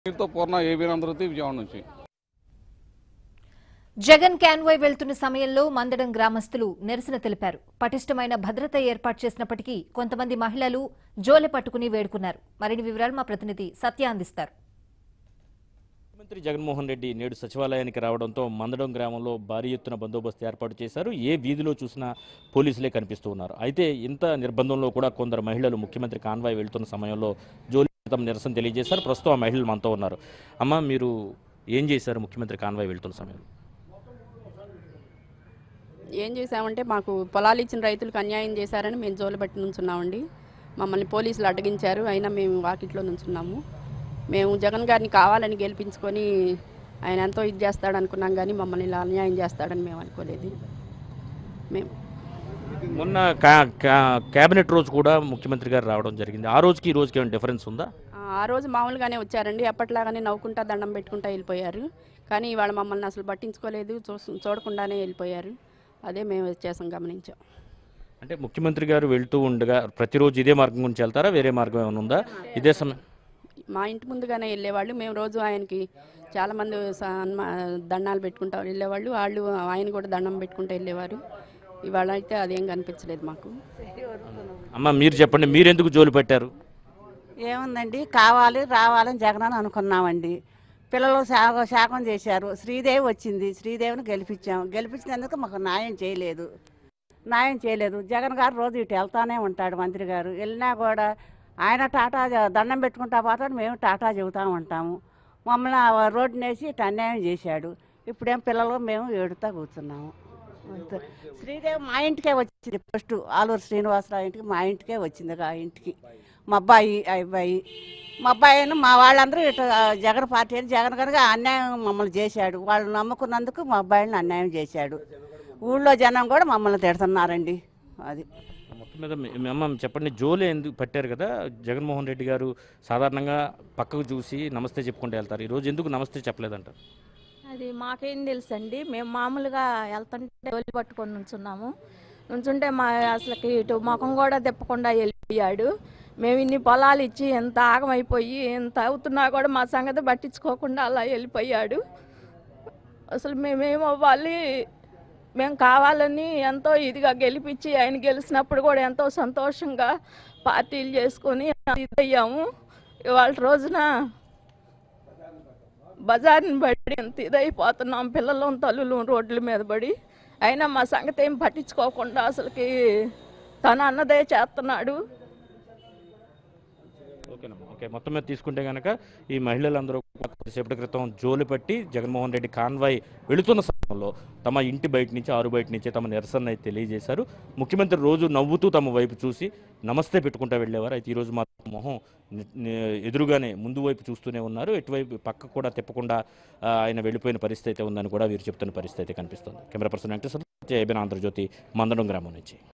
దీంతో పూర్ణ ఏబీ ఆంధ్రజ్యోతి విజయవాడ నుంచి జగన్ క్యాన్వాయ్ వెళ్తున్న సమయంలో మందడం గ్రామస్తులు నిరసన తెలిపారు పటిష్టమైన భద్రత ఏర్పాటు చేసినప్పటికీ కొంతమంది మహిళలు జోలె పట్టుకుని వేడుకున్నారు మరిన్ని వివరాలు మా ప్రతినిధి సత్య అందిస్తారు ముఖ్యమంత్రి జగన్మోహన్ రెడ్డి నేడు సచివాలయానికి రావడంతో మందడం గ్రామంలో భారీ ఎత్తున బందోబస్తు ఏర్పాటు చేశారు ఏ వీధిలో చూసినా పోలీసులే కనిపిస్తూ ఉన్నారు అయితే ఇంత నిర్బంధంలో కూడా కొందరు మహిళలు ముఖ్యమంత్రి కాన్వాయ్ వెళ్తున్న సమయంలో జోలి తమ నిరసన తెలియజేశారు ప్రస్తుతం ఆ మహిళలు మనతో ఉన్నారు అమ్మ మీరు ఏం చేశారు ముఖ్యమంత్రి కాన్వాయ్ వెళ్తున్న సమయంలో ఏం చేశామంటే మాకు పొలాలు ఇచ్చిన రైతులకు అన్యాయం చేశారని మేము జోలబట్టి నుంచున్నామండి మమ్మల్ని పోలీసులు అడ్డగించారు అయినా మేము వాకిట్లో నుంచున్నాము మేము జగన్ గారిని కావాలని గెలిపించుకొని ఆయన ఎంతో ఇది చేస్తాడు అనుకున్నాం కానీ మమ్మల్ని ఇలా అన్యాయం చేస్తాడని మేము అనుకోలేదు మేము మొన్న కా- కా- కేబినెట్ రోజు కూడా ముఖ్యమంత్రి గారు రావడం జరిగింది ఆ రోజుకి ఈ రోజుకి ఏమైనా డిఫరెన్స్ ఉందా ఆ, ఆ రోజు మామూలుగానే వచ్చారండి ఎప్పటిలాగానే నవ్వుకుంటా దండం పెట్టుకుంటా వెళ్ళిపోయారు కానీ ఇవాళ మమ్మల్ని అసలు పట్టించుకోలేదు చూ- చూడకుండానే వెళ్ళిపోయారు అదే మేము వ్యత్యాసం గమనించాం అంటే ముఖ్యమంత్రి గారు వెళ్తూ ఉండగా ప్రతిరోజు ఇదే మార్గం గురించి వెళ్తారా వేరే మార్గం ఏమైనా ఉందా ఇదే సమయం మా ఇంటి ముందుగానే వెళ్ళేవాళ్ళు మేము రోజు ఆయనకి చాలామంది సన్మా దండాలు పెట్టుకుంటా వెళ్ళేవాళ్ళు వాళ్ళు ఆయన కూడా దండం పెట్టుకుంటూ వెళ్ళేవారు ఇవాళ అయితే అదేం కనిపించలేదు మాకు అమ్మ మీరు చెప్పండి మీరెందుకు జోలు పెట్టారు ఏముందండి కావాలి రావాలని జగన్ అని అనుకున్నామండి పిల్లలు శాగ శాఖం చేశారు శ్రీదేవి వచ్చింది శ్రీదేవిని గెలిపించాం గెలిపించినందుకు మాకు న్యాయం చేయలేదు న్యాయం చేయలేదు జగన్ గారు రోజు ఇటు వెళ్తానే ఉంటాడు మంత్రి గారు వెళ్ళినా కూడా ఆయన టాటా జ- దండం పెట్టుకుంటా పోతాడు మేము టాటా చెబుతూ ఉంటాము మమ్మల్ని ఆ రోడ్డున వేసి ఇటు అన్యాయం చేశాడు ఇప్పుడేం పిల్లలు మేము ఏడుతా కూర్చున్నాము అంతే. శ్రీదేవి మా ఇంటికే వచ్చింది ఫస్ట్ ఆలూరు శ్రీనివాసరావు ఇంటికి మా ఇంటికే వచ్చింది ఆ ఇంటికి మా అబ్బాయి ఆ అబ్బాయి మా అబ్బాయిను మా వాళ్ళందరూ ఇటు ఆ, జగన్ పార్టీ అని జగన్ కనుక అన్యాయం మమ్మల్ని చేశాడు వాళ్ళు నమ్ముకున్నందుకు మా అబ్బాయిని అన్యాయం చేశాడు ఊళ్ళో జనం కూడా మమ్మల్ని తిడుతున్నారండి అది మొత్తం మీద మీ- మీ అమ్మ చెప్పండి జోలు ఎందుకు పట్టారు కదా జగన్మోహన్ రెడ్డి గారు సాధారణంగా పక్కకు చూసి నమస్తే చెప్పుకుంటూ వెళ్తారు ఈరోజు ఎందుకు నమస్తే చెప్పలేదంటారు అది మాకేం తెలుసండి మేము మామూలుగా వెళ్తుంటే ఒలి పట్టుకొని నుంచున్నాము నుంచుంటే మా అసలుకి ఇటు ముఖం కూడా తిప్పకుండా వెళ్ళిపోయాడు మేము ఇన్ని పొలాలు ఇచ్చి ఎంత ఆగమైపోయి ఎంత అవుతున్నా కూడా మా సంగతి పట్టించుకోకుండా అలా వెళ్ళిపోయాడు అసలు మేమేం అవ్వాలి మేము కావాలని ఎంతో ఇదిగా గెలిపించి ఆయన గెలిచినప్పుడు కూడా ఎంతో సంతోషంగా పార్టీలు చేసుకొని ఇదయ్యాము ఇవాళ రోజున బజార్ని బట్టి ఎంత ఇదైపోతున్నాం పిల్లలు తల్లులు రోడ్ల మీద పడి అయినా మా సంగతి ఏం పట్టించుకోకుండా అసలుకి తన అన్నదే చేస్తున్నాడు ఓకేనమ్మా ఓకే మొత్తం మీద తీసుకుంటే కనుక ఈ మహిళలందరూ కూడా కొద్దిసేపటి క్రితం జోలు పట్టి జగన్మోహన్ రెడ్డి కాన్వాయ్ వెళుతున్న సమయంలో తమ ఇంటి బయట నుంచి ఆరు బయట నుంచి తమ నిరసన అయితే తెలియజేశారు ముఖ్యమంత్రి రోజు నవ్వుతూ తమ వైపు చూసి నమస్తే పెట్టుకుంటూ వెళ్ళేవారు అయితే ఈరోజు మా మొహం ని- ని- ఎదురుగానే ముందు వైపు చూస్తూనే ఉన్నారు ఎటువైపు పక్క కూడా తిప్పకుండా ఆ, ఆయన వెళ్ళిపోయిన పరిస్థితి అయితే ఉందని కూడా వీరు చెప్తున్న పరిస్థితి అయితే కనిపిస్తుంది camera person Venkateswara ABN Andhrajyothi Mandadam గ్రామం నుంచి